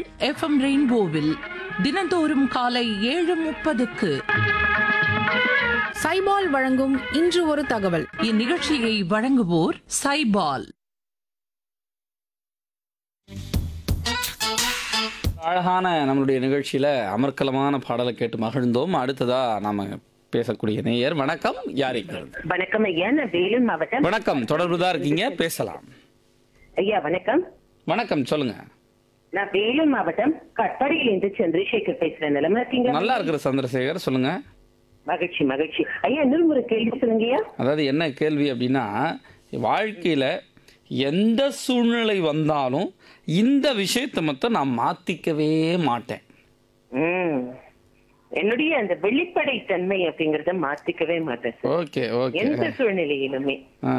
FM ரெயின்போவில் தினந்தோறும் காலை ஏழு முப்பதுக்கு சைபால் வழங்கும் இன்று ஒரு தகவல் இந்நிகழ்ச்சியை வழங்குவோர் சைபால் அழகான நம்மளுடைய நிகழ்ச்சியில் அமர்க்கலமான பாடலை கேட்டு மகிழ்ந்தோம் அடுத்ததா நாம பேசக்கூடிய நேயர் வணக்கம் யாரிக்கிறது வணக்கம் ஐயா நான் வேலூர் மாவட்டம் வணக்கம் தொடர்பு தான் இருக்கீங்க பேசலாம் ஐயா வணக்கம் வணக்கம் சொல்லுங்க நான் வேலூர் மாவட்டம் கட்பாடியிலிருந்து சந்திரசேகர் பேசுறேன் நிலமா இருக்கீங்களா நல்லா இருக்கிற சந்திரசேகர் சொல்லுங்க மகிழ்ச்சி மகிழ்ச்சி ஐயா இன்னொரு ஒரு கேள்வி சொல்லுங்கய்யா அதாவது என்ன கேள்வி அப்படின்னா வாழ்க்கையில எந்த சூழ்நிலை வந்தாலும் இந்த விஷயத்தை மட்டும் நான் மாத்திக்கவே மாட்டேன் ம். என்னுடைய அந்த வெளிப்படை தன்மை அப்படிங்கறத மாத்திக்கவே மாட்டேன் சார் ஓகே ஓகே எந்த சூழ்நிலையிலுமே ஆ.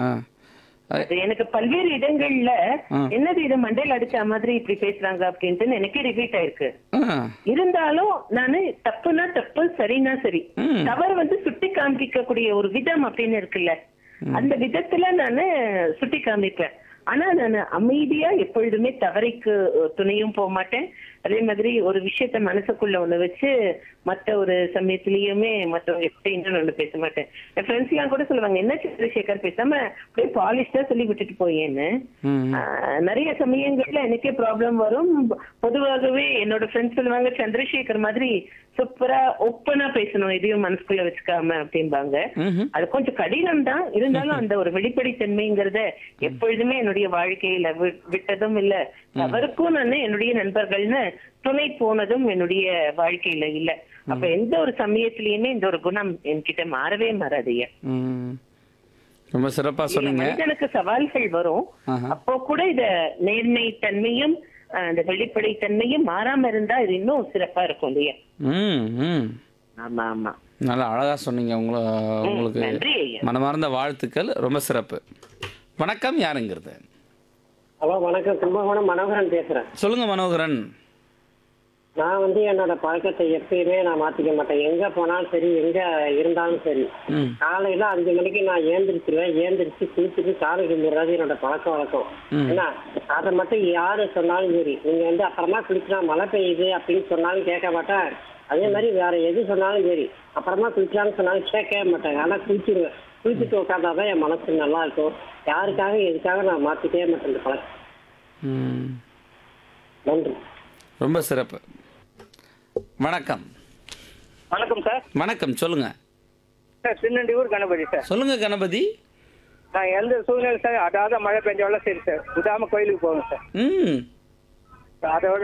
அது எனக்கு பல்வேறு இடங்கள்ல ஆ. என்னது இது மண்டையில அடிச்ச மாதிரி இப்படி பேசுறாங்க அப்படின்ட்டு எனக்கே ரிப்பீட் ஆயிருக்கு ஆ. இருந்தாலும் நானு தப்புனா தப்பு சரினா சரி ம். தவறு வந்து சுட்டி காண்பிக்கக்கூடிய ஒரு விதம் அப்படின்னு இருக்குல்ல அந்த விதத்துல நானு சுட்டி காண்பிப்பேன் ஆனா நான் அமைதியா எப்பொழுதுமே தவறைக்கு அஹ், துணையும் போக மாட்டேன் அதே மாதிரி ஒரு விஷயத்த மனசுக்குள்ள ஒண்ணு வச்சு மத்த ஒரு சமயத்திலயுமே மத்தவங்க எப்படின்னு ஒண்ணு பேச மாட்டேன் என் ஃப்ரெண்ட்ஸ் எல்லாம் கூட சொல்லுவாங்க என்ன சந்திரசேகர் பேசாம அப்படியே பாலிஷ்டா சொல்லி விட்டுட்டு போயேன்னு ம். ஆஹ் நிறைய சமயங்கள்ல எனக்கே ப்ராப்ளம் வரும் பொதுவாகவே என்னோட ஃப்ரெண்ட்ஸ் சொல்லுவாங்க சந்திரசேகர் மாதிரி சூப்பரா ஓப்பனா பேசணும் எதையும் மனசுக்குள்ள வச்சுக்காம அப்படிம்பாங்க ம்ஹும். அது கொஞ்சம் கடினம் தான் இருந்தாலும் அந்த ஒரு வெளிப்படைத்தன்மைங்கிறத எப்பொழுதுமே என்னுடைய வாழ்க்கையில வி- விட்டதும் இல்ல தவறுக்கும் நான் என்னுடைய நண்பர்கள்னு துணை போனதும் என்னுடைய வாழ்க்கையில இல்ல அப்ப எந்த ஒரு சமயத்திலயுமே இந்த ஒரு குணம் என்கிட்ட மாறவே மாறாதையா ம். ரொம்ப சிறப்பா சொன்னீங்க மனிதனுக்கு சவால்கள் வரும் ஆஹா. அப்போ கூட இத நேர்மை தன்மையும் அஹ், அந்த வெளிப்படை தன்மையும் மாறாம இருந்தா இது இன்னும் சிறப்பா இருக்கும் இல்லையா ம் ம் ஆமா ஆமா நல்லா அழகா சொன்னீங்க உங்களை உங்களுக்கு நன்றி ஐயா. மனமார்ந்த வாழ்த்துக்கள் ரொம்ப சிறப்பு வணக்கம் யாருங்கிறது ஹலோ வணக்கம் கும்பகோணம் மனோகரன் பேசுறேன் சொல்லுங்க மனோகரன் நான் வந்து என்னோட பழக்கத்தை எப்பயுமே நான் மாத்திக்க மாட்டேன் எங்க போனாலும் சரி எங்க இருந்தாலும் சரி ம் காலையில அஞ்சு மணிக்கு நான் ஏந்திரிச்சிருவேன் ஏந்திரிச்சு குளிச்சுட்டு காலை கும்பிடுறது என்னோட பழக்க வழக்கம் ம். என்ன அதை மட்டும் யாரு சொன்னாலும் சரி நீங்க வந்து அப்புறமா குளிச்சா மழை பெய்யுது அப்படின்னு சொன்னாலும் கேட்க மாட்டேன் அதே மாதிரி வேற எது சொன்னாலும் சரி அப்புறமா குளிக்கலாம்னு சொன்னாலும் கேட்கவே மாட்டாங்க ஆனா குளிச்சிருவேன் குளிச்சுட்டு உட்காந்தாதான் என் மனசு நல்லா இருக்கும் யாருக்காக எதுக்காக நான் மாத்திக்கவே மாட்டேன் இந்த பழக்கம் ம் நன்றி ரொம்ப சிறப்பு வணக்கம் வணக்கம் சார் வணக்கம் சொல்லுங்க சார் திருநெல்வேலூர் கணபதி சார் சொல்லுங்க கணபதி நான் எந்த சூழ்நிலை சார் அதாவது மழை பெஞ்சாலும் சரி சார் விடாம கோயிலுக்கு போவேன் சார் ம் அதோட